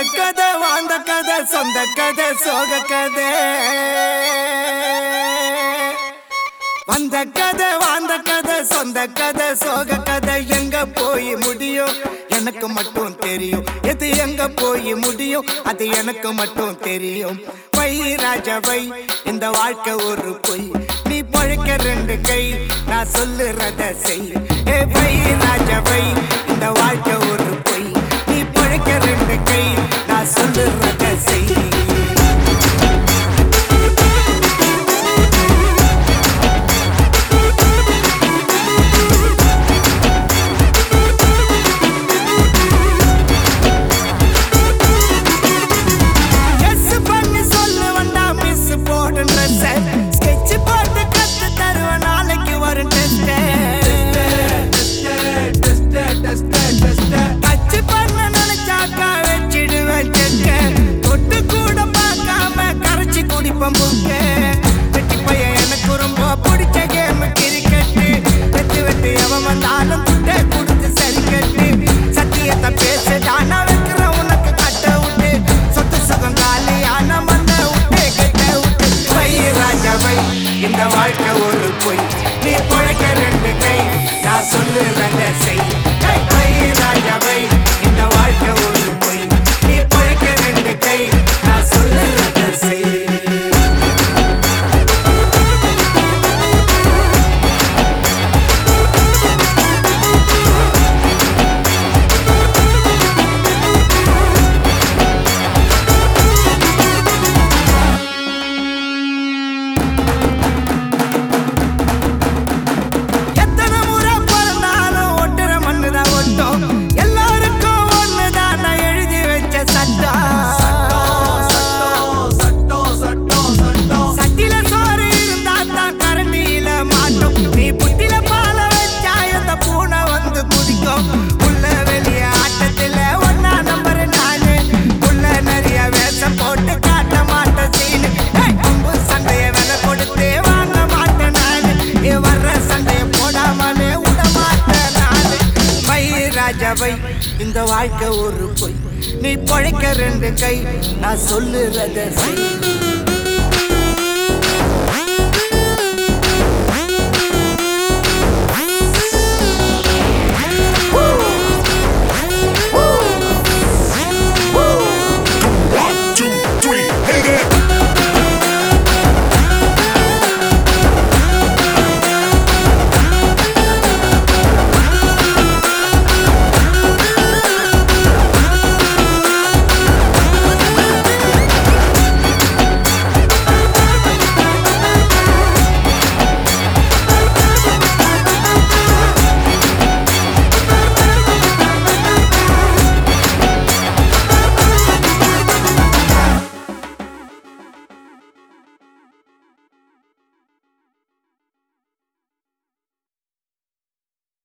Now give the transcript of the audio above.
கதை வாழ்ந்த கதை சொந்த கதை சோக கதை வந்த கதை வாழ்ந்த கதை சொந்த கதை சோக கதை எங்க போய் முடியும் எனக்கு மட்டும் தெரியும் எது எங்க போய் முடியும் அது எனக்கு மட்டும் தெரியும் வை ராஜா வை இந்த வாழ்க்கை ஒரு பொய் நீ பழைக்க ரெண்டு கை நான் சொல்லுறத செய் ஏ வை ராஜா வை இந்த வாழ்க்கை ஒரு பொய் நீ பழைக்க ரெண்டு கை நான் சொல்லுறத செய் எஸ் பண்ணி சொல்லு வந்தா மிஸ் போடுன்ற சார் ஸ்கெட்ச் போட்டு கத்து தருவேன் நாளைக்கு வரும் டெஸ்ட் டச் பண்ண நினைச்சாக்கா வச்சிடுவேன் செக்க தொட்டு கூட பார்க்காம கரைச்சி குடிப்பேன் புக்க வெட்டி பையன் எனக்கு ரொம்ப பிடிச்ச கேம் கிரிக்கெட்டு வெட்டு வெட்டு எவன் வந்தாலும் துட்டை கொடுத்து சரி கட்டு சத்தியத்தை பேசுடா நான் வைக்கிற உனக்கு கட்ட விட்டு சொத்து சுகம் காலியான மண்ண விட்டு கெட்ட விட்டு வை ராஜா வை இந்த வாழ்க்கை ஒரு பொய் நீ பொழைக்க ரெண்டு கை நான் சொல்லுறத செய் கை வை ராஜா வை இந்த வாழ்க்கை ஒரு பொய் நீ பொழைக்க ரெண்டு கை நான் சொல்லுறத செய் எத்தனை முறை பிறந்தாலும் ஒட்டுற மண்ணுதான் ஒட்டும் எல்லாருக்கும் ஒண்ணுதான் நான் எழுதி வச்ச சட்டம் சட்டில சோறு இருந்தா தான் கரண்டியில மாட்டும் நீ புட்டில பால வச்சா அந்த பூனை வந்து குதிக்கும் உள்ள வெளிய ஆட்டத்துல ஒன்னா நம்பர் நானு உள்ள நிறைய வேஷம் போட்டு காட்ட மாட்டேன் சீனு ஏய், அம்பு சண்டைய விலை கொடுத்து வாங்க மாட்டேன் நானு ஏ வர்ற சண்டைய போடாமலே விட மாட்டேன் நானு வை ராஜா வை இந்த வாழ்க்கை ஒரு பொய் நீ பழைக்க ரெண்டு கை நான் சொல்லுறத செய்